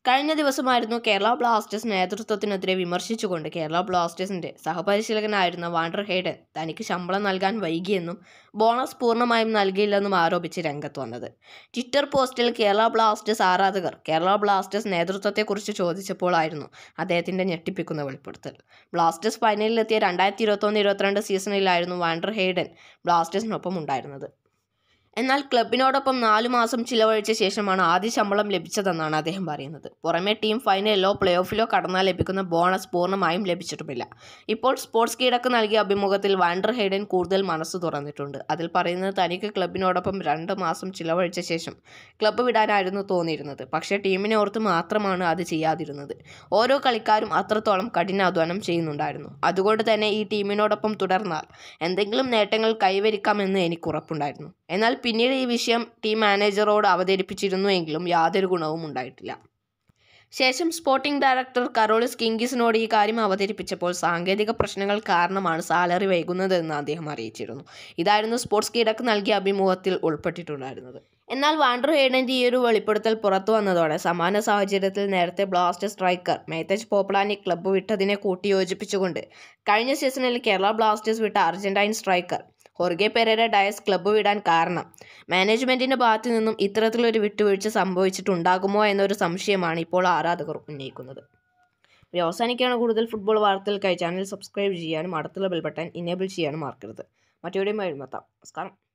കഴിഞ്ഞ ദിവസമായിരുന്നു കേരള ബ്ലാസ്റ്റേഴ്സ് നേതൃത്വത്തിനെതിരെ വിമർശിച്ചുകൊണ്ട് കേരള ബ്ലാസ്റ്റേഴ്സിന്റെ സഹപരിശീലകനായിരുന്ന വാണ്ടർ ഹേഡൻ തനിക്ക് ശമ്പളം നൽകാൻ വൈകിയെന്നും ബോണസ് പൂർണ്ണമായും നൽകിയില്ലെന്നും ആരോപിച്ച് രംഗത്ത് വന്നത് ട്വിറ്റർ പോസ്റ്റിൽ കേരള ബ്ലാസ്റ്റേഴ്സ് ആരാധകർ കേരള ബ്ലാസ്റ്റേഴ്സ് നേതൃത്വത്തെക്കുറിച്ച് ചോദിച്ചപ്പോഴായിരുന്നു അദ്ദേഹത്തിന്റെ ഞെട്ടിപ്പിക്കുന്ന വെളിപ്പെടുത്തൽ ബ്ലാസ്റ്റേഴ്സ് ഫൈനലിലെത്തിയ രണ്ടായിരത്തി ഇരുപത്തൊന്ന് ഇരുപത്തിരണ്ട് സീസണിലായിരുന്നു വാണ്ടർ ഹേഡൻ ബ്ലാസ്റ്റേഴ്സിനൊപ്പം ഉണ്ടായിരുന്നത് എന്നാൽ ക്ലബിനോടൊപ്പം നാലു മാസം ചിലവഴിച്ച ശേഷമാണ് ആദ്യ ശമ്പളം ലഭിച്ചതെന്നാണ് അദ്ദേഹം പറയുന്നത് പുറമെ ടീം ഫൈനലിലോ പ്ലേ ഓഫിലോ കടന്നാൽ ലഭിക്കുന്ന ബോണസ് പൂർണ്ണമായും ലഭിച്ചിട്ടുമില്ല ഇപ്പോൾ സ്പോർട്സ് കീടക്ക് നൽകിയ അഭിമുഖത്തിൽ വാണ്ടർ ഹെയ്ഡൻ കൂടുതൽ മനസ്സ് തുറന്നിട്ടുണ്ട് അതിൽ പറയുന്നത് തനിക്ക് ക്ലബിനോടൊപ്പം രണ്ട് മാസം ചിലവഴിച്ച ശേഷം ക്ലബ്ബ് വിടാനായിരുന്നു തോന്നിയിരുന്നത് പക്ഷേ ടീമിനെ ഓർത്ത് മാത്രമാണ് അത് ചെയ്യാതിരുന്നത് ഓരോ കളിക്കാരും അത്രത്തോളം കഠിനാധ്വാനം ചെയ്യുന്നുണ്ടായിരുന്നു അതുകൊണ്ട് തന്നെ ഈ ടീമിനോടൊപ്പം തുടർന്നാൽ എന്തെങ്കിലും നേട്ടങ്ങൾ കൈവരിക്കാമെന്ന് എനിക്ക് ഉറപ്പുണ്ടായിരുന്നു എന്നാൽ പിന്നീട് ഈ വിഷയം ടീം മാനേജറോട് അവതരിപ്പിച്ചിരുന്നു എങ്കിലും യാതൊരു ഗുണവും ഉണ്ടായിട്ടില്ല ശേഷം സ്പോർട്ടിംഗ് ഡയറക്ടർ കറോളിസ് കിങ്കിസിനോട് ഈ കാര്യം അവതരിപ്പിച്ചപ്പോൾ സാങ്കേതിക പ്രശ്നങ്ങൾ കാരണമാണ് സാലറി വൈകുന്നതെന്ന് അദ്ദേഹം അറിയിച്ചിരുന്നു ഇതായിരുന്നു സ്പോർട്സ് കീടക്ക് നൽകിയ അഭിമുഖത്തിൽ ഉൾപ്പെട്ടിട്ടുണ്ടായിരുന്നത് എന്നാൽ വാണ്ടർ ഹേഡൻ്റെ ഈ ഒരു വെളിപ്പെടുത്തൽ പുറത്തു വന്നതോടെ സമാന സാഹചര്യത്തിൽ നേരത്തെ ബ്ലാസ്റ്റർ സ്ട്രൈക്കർ മേത്തജ് പോപ്പളാനി ക്ലബ്ബ് വിട്ടതിനെ കൂട്ടിയോജിപ്പിച്ചുകൊണ്ട് കഴിഞ്ഞ സീസണിൽ കേരള ബ്ലാസ്റ്റേഴ്സ് വിട്ട അർജന്റൈൻ സ്ട്രൈക്കർ ഹൊർഗെ പെരേര ഡയസ് ക്ലബ്ബ് വിടാൻ കാരണം മാനേജ്മെന്റിന്റെ ഭാഗത്തു നിന്നും ഇത്തരത്തിലൊരു വിട്ടുവീഴ്ച സംഭവിച്ചിട്ടുണ്ടാകുമോ എന്നൊരു സംശയമാണ് ഇപ്പോൾ ആരാധകർ ഉന്നയിക്കുന്നത് അവസാനിക്കുകയാണ് കൂടുതൽ ഫുട്ബോൾ വാർത്തകൾക്കായി ചാനൽ സബ്സ്ക്രൈബ് ചെയ്യാനും അടുത്തുള്ള ബെൽ ബട്ടൺ ഇനേബിൾ ചെയ്യാനും മറക്കരുത് മറ്റെവിടെയും എത്താം നമസ്കാരം